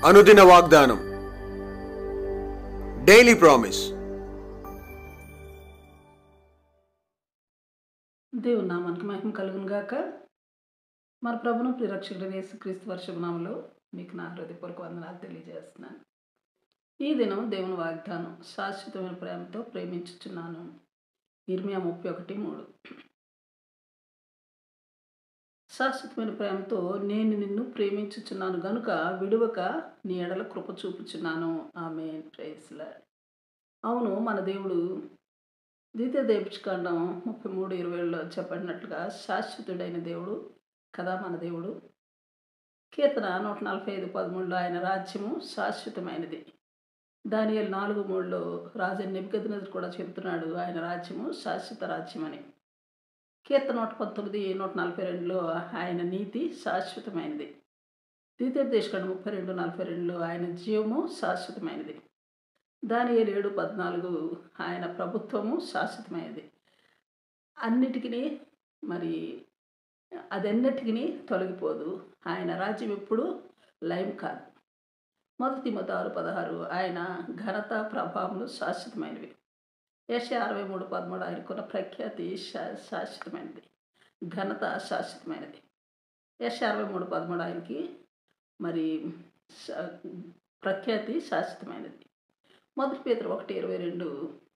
అనుదిన వాగ్దానం daily promise దేవుని నామానికి మహిమ కలుగును గాక మన ప్రభును ప్రిరక్షకుడు యేసుక్రీస్తు వర్షభనామంలో మీకు నా హృదయపూర్వక వందనాలు తెలియజేస్తున్నాను ఈ దినం దేవుని వాగ్దానం శాశ్వతమైన ప్రేమతో ప్రేమించుచున్నాను ఇర్మియా ముప్పై ఒకటి మూడు శాశ్వతమైన ప్రేమతో నేను నిన్ను ప్రేమించుచున్నాను గనుక విడువక నీ ఎడల కృప చూపుచున్నాను ఆమె ప్రేస్లా అవును మన దేవుడు ద్వితీయ దేవకాండం ముప్పై మూడు ఇరవైలో చెప్పబడినట్లుగా శాశ్వతుడైన దేవుడు కదా మన దేవుడు కీర్తన నూట నలభై ఐదు పదమూడులో ఆయన రాజ్యము శాశ్వతమైనది దానియల్ నాలుగు మూడులో రాజా నిబద్నది కూడా చెబుతున్నాడు ఆయన రాజ్యము శాశ్వత రాజ్యమని కీర్తన నూట పంతొమ్మిది నూట నలభై రెండులో ఆయన నీతి శాశ్వతమైనది ద్వితీయ దేశకాండ ముప్పై రెండు నలభై రెండులో ఆయన జీవము శాశ్వతమైనది దాని ఏడు పద్నాలుగు ఆయన ప్రభుత్వము శాశ్వతమైనది అన్నిటికీ మరి అదెన్నటికీ తొలగిపోదు ఆయన రాజ్యం ఎప్పుడు లయం కాదు మొదటి మొదటి ఆరు పదహారు ఆయన ఘనత ప్రభావములు శాశ్వతమైనవి యశ అరవై మూడు పదమూడు ఆయనకున్న ప్రఖ్యాతి శా శాశ్వతమైనది ఘనత శాశ్వతమైనది యశ అరవై మూడు పదమూడు ఆయనకి మరి శా- ప్రఖ్యాతి శాశ్వతమైనది మొదటి పేదరు ఒకటి ఇరవై రెండు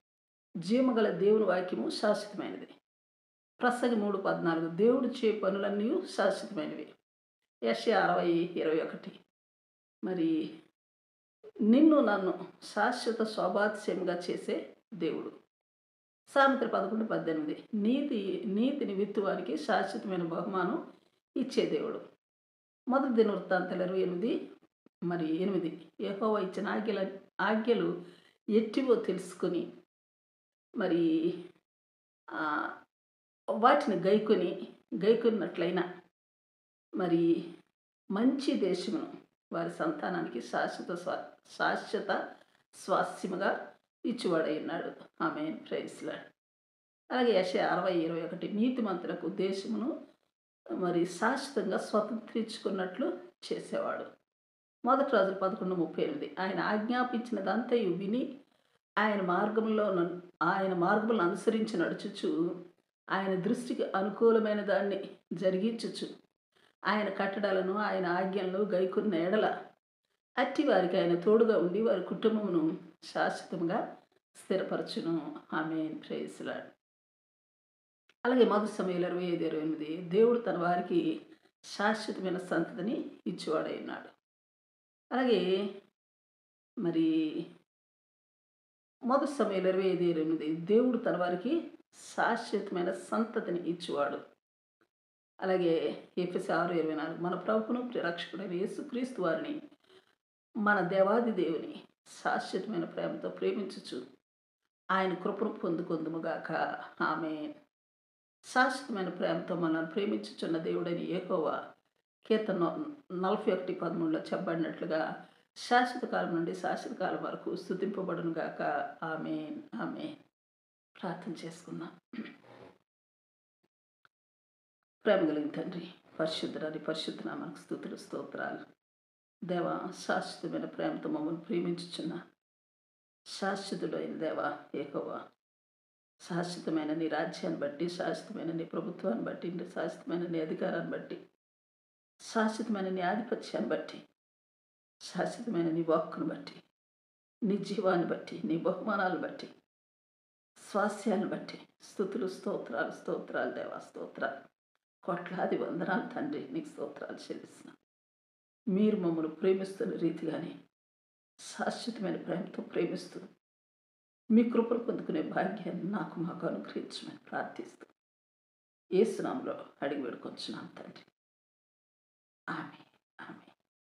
జీవగల దేవుని వాక్యము శాశ్వతమైనది ప్రసంగి మూడు పద్నాలుగు దేవుడు చే పనులన్నీ శాశ్వతమైనవి యశ అరవై ఇరవై ఒకటి మరి నిన్ను నన్ను శాశ్వత శోభాతిశయంగా చేసే దేవుడు సామెత పదకొండు పద్దెనిమిది నీతి నీతిని విత్తువానికి శాశ్వతమైన బహుమానం ఇచ్చే దేవుడు మొదటి దిన వృత్తాంతాలు ఇరవై ఎనిమిది మరి ఎనిమిది యెహోవా ఇచ్చిన ఆజ్ఞల ఆజ్ఞలు ఎట్టివో తెలుసుకొని మరి ఆ, వాటిని గైకొని గైకొన్నట్లయినా మరి మంచి దేశమును వారి సంతానానికి శాశ్వత స్వా శాశ్వత స్వాస్యముగా ఇచ్చివాడై ఉన్నాడు ఆమె ప్రైస్లాడ్ అలాగే యశ అరవై ఇరవై ఒకటి నీతిమంతులకు దేశమును మరి శాశ్వతంగా స్వతంత్రించుకున్నట్లు చేసేవాడు మొదటి రోజులు పదకొండు ముప్పై ఎనిమిది ఆయన ఆజ్ఞాపించినదంతయు విని ఆయన మార్గంలో నన్- ఆయన మార్గములను అనుసరించి నడుచుచు ఆయన దృష్టికి అనుకూలమైన దాన్ని జరిగించుచు ఆయన కట్టడాలను ఆయన ఆజ్ఞలను గైకున్న ఎడల అట్టి వారికి ఆయన తోడుగా ఉండి వారి కుటుంబమును శాశ్వతంగా స్థిరపరచును ఆమె ప్రేసులాడు అలాగే మొదటి సమయంలో ఇరవై ఐదు ఇరవై ఎనిమిది దేవుడు తన వారికి శాశ్వతమైన సంతతిని ఇచ్చేవాడై ఉన్నాడు అలాగే మరి మొదటి సమయంలో ఇరవై ఐదు ఇరవై ఎనిమిది దేవుడు తన వారికి శాశ్వతమైన సంతతిని ఇచ్చేవాడు అలాగే ఎఫ్ఎస్ ఆరు ఇరవై నాలుగు మన ప్రభును రక్షకుడైన యేసుక్రీస్తు వారిని మన దేవాది దేవుని శాశ్వతమైన ప్రేమతో ప్రేమించుచు ఆయన కృపను పొందుకొందుముగాక ఆమె శాశ్వతమైన ప్రేమతో మనల్ని ప్రేమించుచున్న దేవుడని ఏహోవా కీర్తన నలభై ఒకటి పదమూడులో చెప్పబడినట్లుగా శాశ్వత కాలం నుండి శాశ్వత కాలం వరకు స్థుతింపబడును గాక ఆమె ఆమె ప్రార్థన చేసుకుందాం ప్రేమ కలిగిన తండ్రి పరిశుద్ధరాని పరిశుద్ధనామానికి స్థుతులు స్తోత్రాలు దేవ శాశ్వతమైన ప్రేమతో మమ్మల్ని ప్రేమించుచున్న శాశ్వతుడైన దేవ ఏహోవా శాశ్వతమైన నీ రాజ్యాన్ని బట్టి శాశ్వతమైన నీ ప్రభుత్వాన్ని బట్టి నీ శాశ్వతమైన నీ అధికారాన్ని బట్టి శాశ్వతమైన నీ ఆధిపత్యాన్ని బట్టి శాశ్వతమైన నీ వాక్కును బట్టి నీ జీవాన్ని బట్టి నీ బహుమానాలను బట్టి స్వాస్యాన్ని బట్టి స్థుతులు స్తోత్రాలు స్తోత్రాలు దేవా స్తోత్రాలు కోట్లాది వందనాలు తండ్రి నీకు స్తోత్రాలు చెల్లిస్తున్నాను మీరు మమ్మల్ని ప్రేమిస్తున్న రీతిగానే శాశ్వతమైన ప్రేమతో ప్రేమిస్తూ మీ కృపను పొందుకునే భాగ్యాన్ని నాకు మాకు అనుగ్రహించమని ప్రార్థిస్తూ ఏసునాంలో అడిగి వేడుకొంచున్నాం తండ్రి ఆమె ఆమె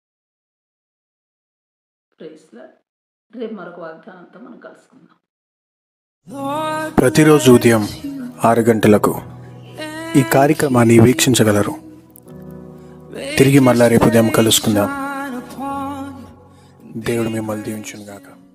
ప్రేస్లా రేపు మరొక వాగ్దానంతో మనం కలుసుకుందాం ప్రతిరోజు ఉదయం ఆరు గంటలకు ఈ కార్యక్రమాన్ని వీక్షించగలరు తిరిగి మళ్ళా రేపు ఉదయం కలుసుకుందాం దేవుడు మిమ్మల్ని దీవించును గాక